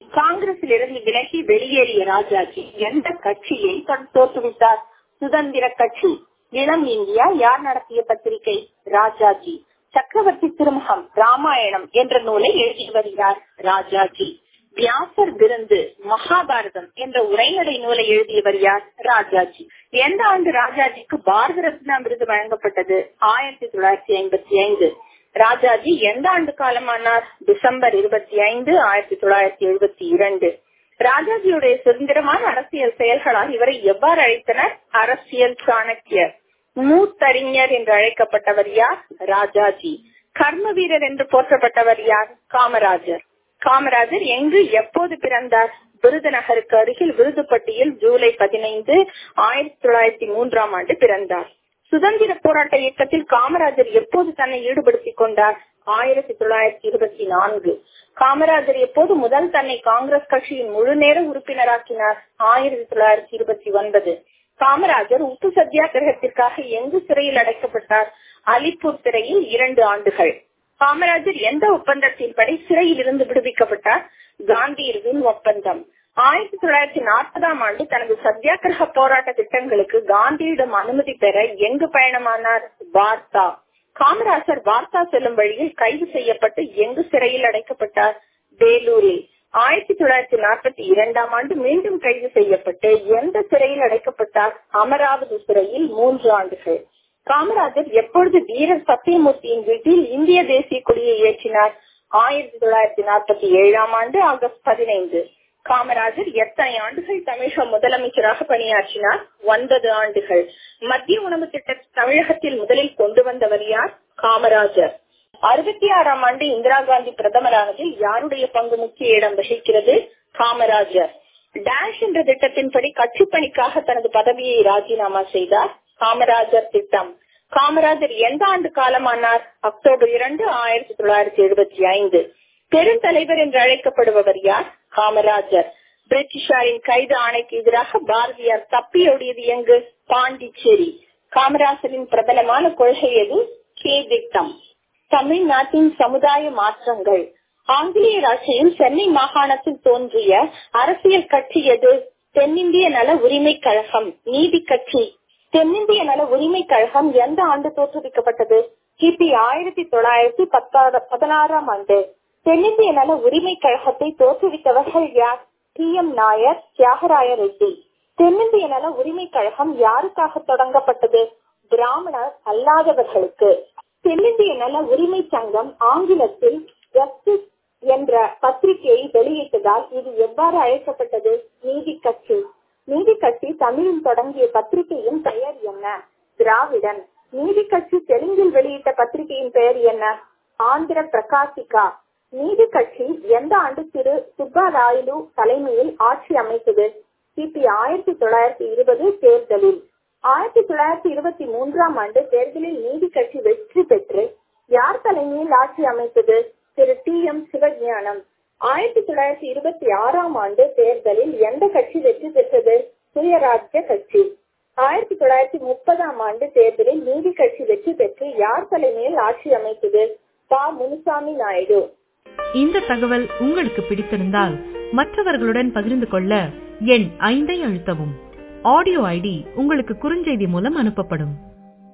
காங்கிரசில் இருந்து விலகி வெளியேறிய ராஜாஜி எந்த கட்சியை தோற்றுவித்தார் சுதந்திர கட்சி இளம் இந்தியா யார் நடத்திய பத்திரிகை ராஜாஜி சக்கரவர்த்தி திருமுகம் ராமாயணம் என்ற நூலை எழுதி வருகிறார் ராஜாஜி வியாசர் விருந்து மகாபாரதம் என்ற உரைநடை நூலை எழுதியவர் யார் ராஜாஜி எந்த ஆண்டு ராஜாஜிக்கு பாரத ரத்னா விருது வழங்கப்பட்டது ஆயிரத்தி தொள்ளாயிரத்தி ஐம்பத்தி ஐந்து ராஜாஜி எந்த ஆண்டு காலமானார் டிசம்பர் இருபத்தி ஐந்து ஆயிரத்தி தொள்ளாயிரத்தி எழுபத்தி இரண்டு ராஜாஜியுடைய சுதந்திரமான அரசியல் செயல்களால் இவரை எவ்வாறு அழைத்தனர் அரசியல் சாணக்கியர் மூத்தறிஞர் என்று அழைக்கப்பட்டவர் யார் ராஜாஜி கர்ம வீரர் என்று போற்றப்பட்டவர் யார் காமராஜர் காமராஜர் எங்கு எப்போது பிறந்தார் விருதுநகருக்கு அருகில் விருதுப்பட்டியில் ஜூலை பதினைந்து ஆயிரத்தி தொள்ளாயிரத்தி மூன்றாம் ஆண்டு பிறந்தார் சுதந்திர போராட்ட இயக்கத்தில் காமராஜர் எப்போது தன்னை ஈடுபடுத்திக் கொண்டார் ஆயிரத்தி தொள்ளாயிரத்தி இருபத்தி நான்கு காமராஜர் எப்போது முதல் தன்னை காங்கிரஸ் கட்சியின் முழு நேர உறுப்பினராக்கினார் ஆயிரத்தி தொள்ளாயிரத்தி இருபத்தி ஒன்பது காமராஜர் உப்பு சத்தியாகிரகத்திற்காக எங்கு சிறையில் அடைக்கப்பட்டார் அலிப்பூர் சிறையில் இரண்டு ஆண்டுகள் காமராஜர் எந்த ஒப்பந்தத்தின்படி சிறையில் இருந்து விடுவிக்கப்பட்டார் காந்தி இருவின் ஒப்பந்தம் ஆயிரத்தி தொள்ளாயிரத்தி நாற்பதாம் ஆண்டு தனது சத்தியாகிரக போராட்ட திட்டங்களுக்கு காந்தியிடம் அனுமதி பெற எங்கு பயணமானார் வார்த்தா காமராஜர் வார்த்தா செல்லும் வழியில் கைது செய்யப்பட்டு எங்கு சிறையில் அடைக்கப்பட்டார் வேலூரில் ஆயிரத்தி தொள்ளாயிரத்தி நாற்பத்தி இரண்டாம் ஆண்டு மீண்டும் கைது செய்யப்பட்டு எந்த சிறையில் அடைக்கப்பட்டார் அமராவதி சிறையில் மூன்று ஆண்டுகள் காமராஜர் எப்பொழுது வீரர் சத்தியமூர்த்தியின் வீட்டில் இந்திய தேசிய கொடியை ஏற்றினார் ஆயிரத்தி தொள்ளாயிரத்தி நாற்பத்தி ஏழாம் ஆண்டு ஆகஸ்ட் பதினைந்து காமராஜர் எத்தனை ஆண்டுகள் தமிழக முதலமைச்சராக பணியாற்றினார் ஒன்பது ஆண்டுகள் மத்திய உணவு திட்டத்தை தமிழகத்தில் முதலில் கொண்டு வந்தவர் யார் காமராஜர் அறுபத்தி ஆறாம் ஆண்டு இந்திரா காந்தி பிரதமரானதில் யாருடைய பங்கு முக்கிய இடம் வகிக்கிறது காமராஜர் டேஷ் என்ற திட்டத்தின்படி கட்சி பணிக்காக தனது பதவியை ராஜினாமா செய்தார் காமராஜர் திட்டம் காமராஜர் எந்த ஆண்டு காலமானார் அக்டோபர் இரண்டு ஆயிரத்தி தொள்ளாயிரத்தி எழுபத்தி ஐந்து பெருந்தலைவர் என்று அழைக்கப்படுபவர் யார் காமராஜர் பிரிட்டிஷாரின் கைது ஆணைக்கு எதிராக பாரதியார் தப்பியோடியது எங்கு பாண்டிச்சேரி காமராஜரின் பிரபலமான கொள்கை எது கே திட்டம் தமிழ்நாட்டின் சமுதாய மாற்றங்கள் ஆங்கிலேயர் ஆட்சியில் சென்னை மாகாணத்தில் தோன்றிய அரசியல் கட்சி எது தென்னிந்திய நல உரிமை கழகம் நீதி கட்சி தென்னிந்திய நல உரிமை கழகம் எந்த ஆண்டு தோற்றுவிக்கப்பட்டது கிபி ஆயிரத்தி தொள்ளாயிரத்தி பதினாறாம் ஆண்டு தென்னிந்திய நல உரிமை கழகத்தை தோற்றுவித்தவர்கள் யார் டி எம் நாயர் தியாகராய ரெட்டி தென்னிந்திய நல உரிமை கழகம் யாருக்காக தொடங்கப்பட்டது பிராமணர் அல்லாதவர்களுக்கு தென்னிந்திய நல உரிமை சங்கம் ஆங்கிலத்தில் ஜஸ்டிஸ் என்ற பத்திரிகையை வெளியிட்டதால் இது எவ்வாறு அழைக்கப்பட்டது நீதி கட்சி நீதி கட்சி தமிழில் தொடங்கிய பத்திரிகையின் பெயர் என்ன திராவிடன் நீதி கட்சி தெலுங்கில் வெளியிட்ட பத்திரிகையின் பெயர் என்ன ஆந்திர பிரகாசிகா நீதி கட்சி எந்த ஆண்டு திரு சுப்பராயலு தலைமையில் ஆட்சி அமைத்தது கிபி ஆயிரத்தி தொள்ளாயிரத்தி இருபது தேர்தலில் ஆயிரத்தி தொள்ளாயிரத்தி இருபத்தி மூன்றாம் ஆண்டு தேர்தலில் நீதி கட்சி வெற்றி பெற்று யார் தலைமையில் ஆட்சி அமைத்தது திரு டி எம் சிவஞானம் ஆயிரத்தி தொள்ளாயிரத்தி இருபத்தி ஆறாம் ஆண்டு தேர்தலில் எந்த கட்சி வெற்றி பெற்றது சுயராஜ்ய கட்சி ஆயிரத்தி தொள்ளாயிரத்தி முப்பதாம் ஆண்டு தேர்தலில் நீதி கட்சி வெற்றி பெற்று யார் தலைமையில் ஆட்சி அமைத்தது பா முனுசாமி நாயுடு இந்த தகவல் உங்களுக்கு பிடித்திருந்தால் மற்றவர்களுடன் பகிர்ந்து கொள்ள எண் ஐந்தை அழுத்தவும் ஆடியோ ஐடி உங்களுக்கு குறுஞ்செய்தி மூலம் அனுப்பப்படும்